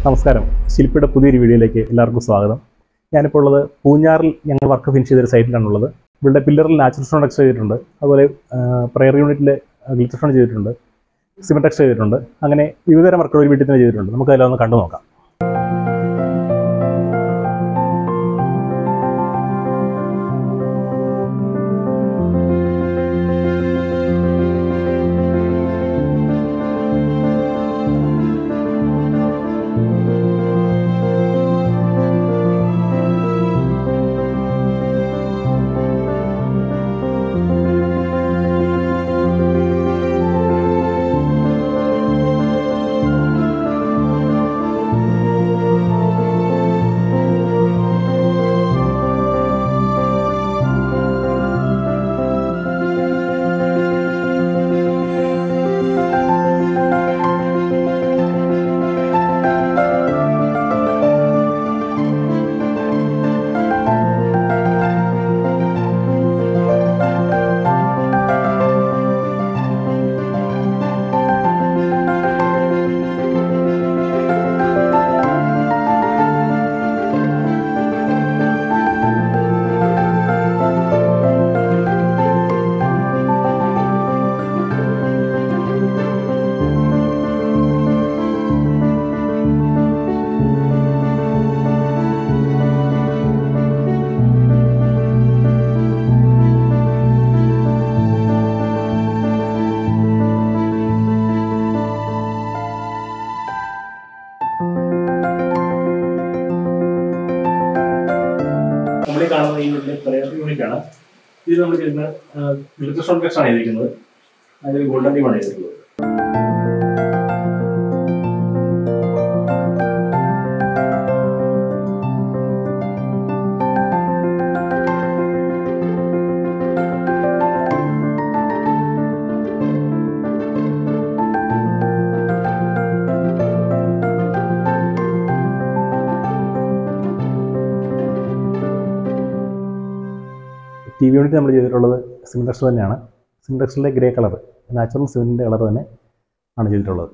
നമസ്കാരം ശില്പിയുടെ പുതിയൊരു വീഡിയോയിലേക്ക് എല്ലാവർക്കും സ്വാഗതം ഞാനിപ്പോൾ ഉള്ളത് പൂഞ്ഞാറിൽ ഞങ്ങൾ വർക്ക് ഫിനിഷ് ചെയ്തൊരു സൈറ്റിലാണുള്ളത് ഇവിടെ പില്ലറിൽ നാച്ചുറൽ സ്റ്റോൺ ടെക്സ് ചെയ്തിട്ടുണ്ട് അതുപോലെ പ്രയർ യൂണിറ്റിൽ ഗ്ലിറ്റർ സ്റ്റോൺ ചെയ്തിട്ടുണ്ട് സിമെന്റ് ടെക്സ് ചെയ്തിട്ടുണ്ട് അങ്ങനെ വിവിധതരം വർക്കുകൾ ഒരു വീട്ടിൽ തന്നെ ചെയ്തിട്ടുണ്ട് നമുക്ക് അതെല്ലാം ഒന്ന് കണ്ടു നോക്കാം നമ്മൾ ഈ കാണുന്ന ഈ വീട്ടിലെ പ്രയർ യൂണിറ്റ് ആണ് ഇത് നമ്മൾ ചെയ്യുന്ന ഗ്ലിറ്റർ സ്റ്റോൺ ടെക്സ് ആണ് ചെയ്തിരിക്കുന്നത് അതിൽ ഗോൾഡൻ ടീമാണ് ചെയ്തിട്ടുള്ളത് ടി വി യൂണിറ്റ് നമ്മൾ ചെയ്തിട്ടുള്ളത് സിമെൻറ്റക്സ് തന്നെയാണ് സിമെൻറ്റക്സിലെ ഗ്രേ കളർ നാച്ചുറൽ സിമെൻറ്റിൻ്റെ കളർ തന്നെ ആണ് ചെയ്തിട്ടുള്ളത്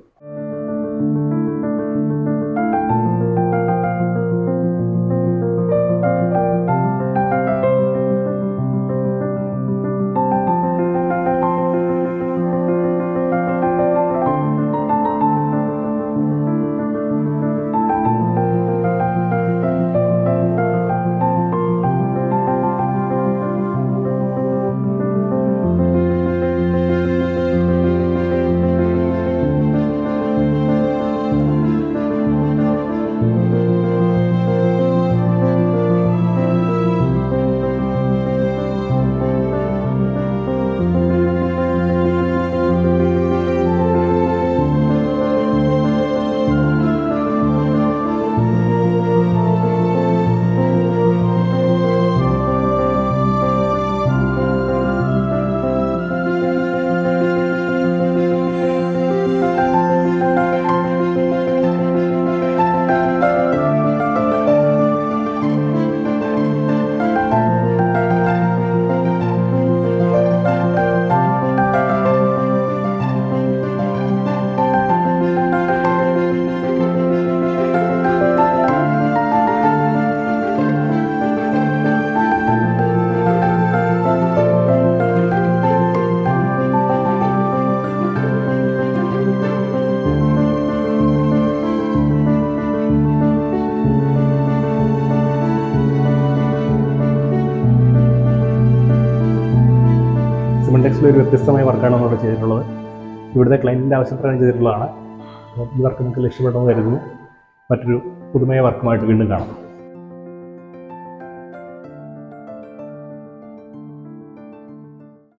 സിമെൻറ്റെക്സിൽ ഒരു വ്യത്യസ്തമായ വർക്കാണ് നമ്മൾ ചെയ്തിട്ടുള്ളത് ഇവിടുത്തെ ക്ലയൻറ്റിൻ്റെ ആവശ്യത്തിനാണ് ചെയ്തിട്ടുള്ളതാണ് അപ്പോൾ ഈ വർക്ക് നിങ്ങൾക്ക് ഇഷ്ടപ്പെട്ടെന്ന് കരുതുന്നു മറ്റൊരു പുതുമയ വർക്കുമായിട്ട് വീണ്ടും കാണാം